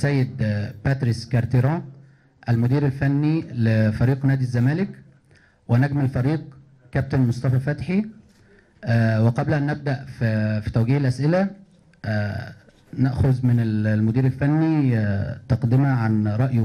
سيد آه، باتريس كارتيران المدير الفني لفريق نادي الزمالك ونجم الفريق كابتن مصطفى فتحي آه، وقبل ان نبدا في في توجيه الاسئله آه، ناخذ من المدير الفني آه، تقدمه عن رايه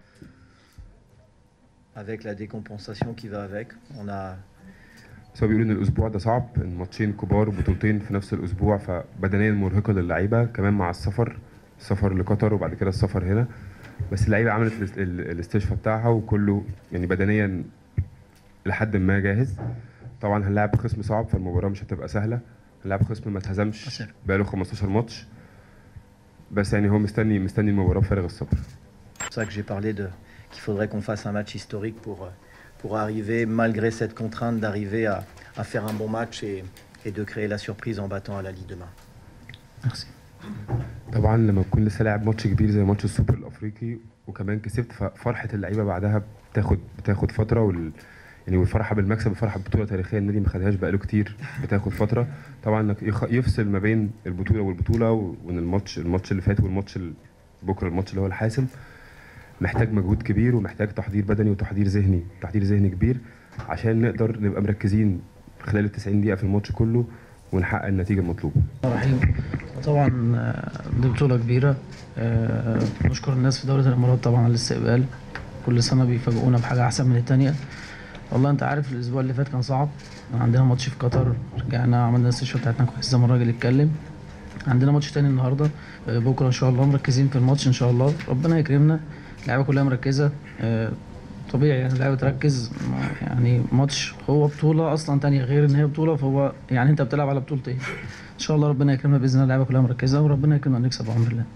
avec la décompensation qui va avec. On a بس هو بيقول ان الاسبوع ده صعب الماتشين كبار بطولتين في نفس الاسبوع فبدنيا مرهقه للعيبه كمان مع السفر السفر لقطر وبعد كده السفر هنا بس اللعيبه عملت الاس- ال- الاستشفاء بتاعها وكله يعني بدنيا لحد ما جاهز طبعا هنلاعب خصم صعب فالمباراه مش هتبقى سهله هنلاعب خصم ما اتهزمش بقاله 15 ماتش بس يعني هو مستني مستني المباراه بفارغ الصبر C'est pour ça que j'ai parlé de qu'il faudrait qu'on fasse un match historique pour, euh, pour arriver, malgré cette contrainte, d'arriver à, à faire un bon match et, et de créer la surprise en battant à la Ligue demain. Merci. طبعا لما تكون لسه لاعب ماتش كبير زي ماتش السوبر الافريقي وكمان كسبت ففرحه اللعيبه بعدها بتاخد بتاخد فتره وال يعني والفرحه بالمكسب الفرحه ببطوله تاريخيه النادي ما خدهاش بقاله كتير بتاخد فتره طبعا انك يخ- يفصل ما بين البطوله والبطوله و- وان الماتش الماتش اللي فات والماتش ال- بكره الماتش اللي هو الحاسم محتاج مجهود كبير ومحتاج تحضير بدني وتحضير ذهني تحضير ذهني كبير عشان نقدر نبقى مركزين خلال ال 90 دقيقه في الماتش كله ونحقق النتيجه المطلوبه الرحيم طبعا آه، دي بطولة كبيرة آه، نشكر الناس في دولة الإمارات طبعا على الاستقبال كل سنة بيفاجئونا بحاجة أحسن من التانية والله أنت عارف الأسبوع اللي فات كان صعب كان عندنا ماتش في قطر رجعنا عملنا الاستشفاء بتاعتنا كويس زي ما الراجل اتكلم عندنا ماتش تاني النهاردة آه، بكرة إن شاء الله مركزين في الماتش إن شاء الله ربنا يكرمنا اللعيبة كلها مركزة آه، طبيعي يعني اللعيبة تركز ما- يعني ماتش هو بطولة أصلا تانية غير إن هي بطولة فهو يعني أنت بتلعب على بطولتين ان شاء الله ربنا يكرمنا باذن الله اللعيبه كلها مركزه وربنا يكرمنا نكسب بامر الله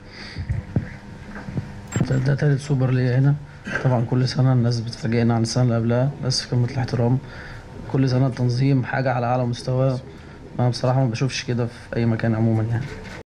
ده, ده تالت سوبر ليا هنا طبعا كل سنه الناس بتفاجئنا عن السنه اللي قبلها بس في قمه الاحترام كل سنه التنظيم حاجه على اعلى مستوى انا بصراحه ما بشوفش كده في اي مكان عموما يعني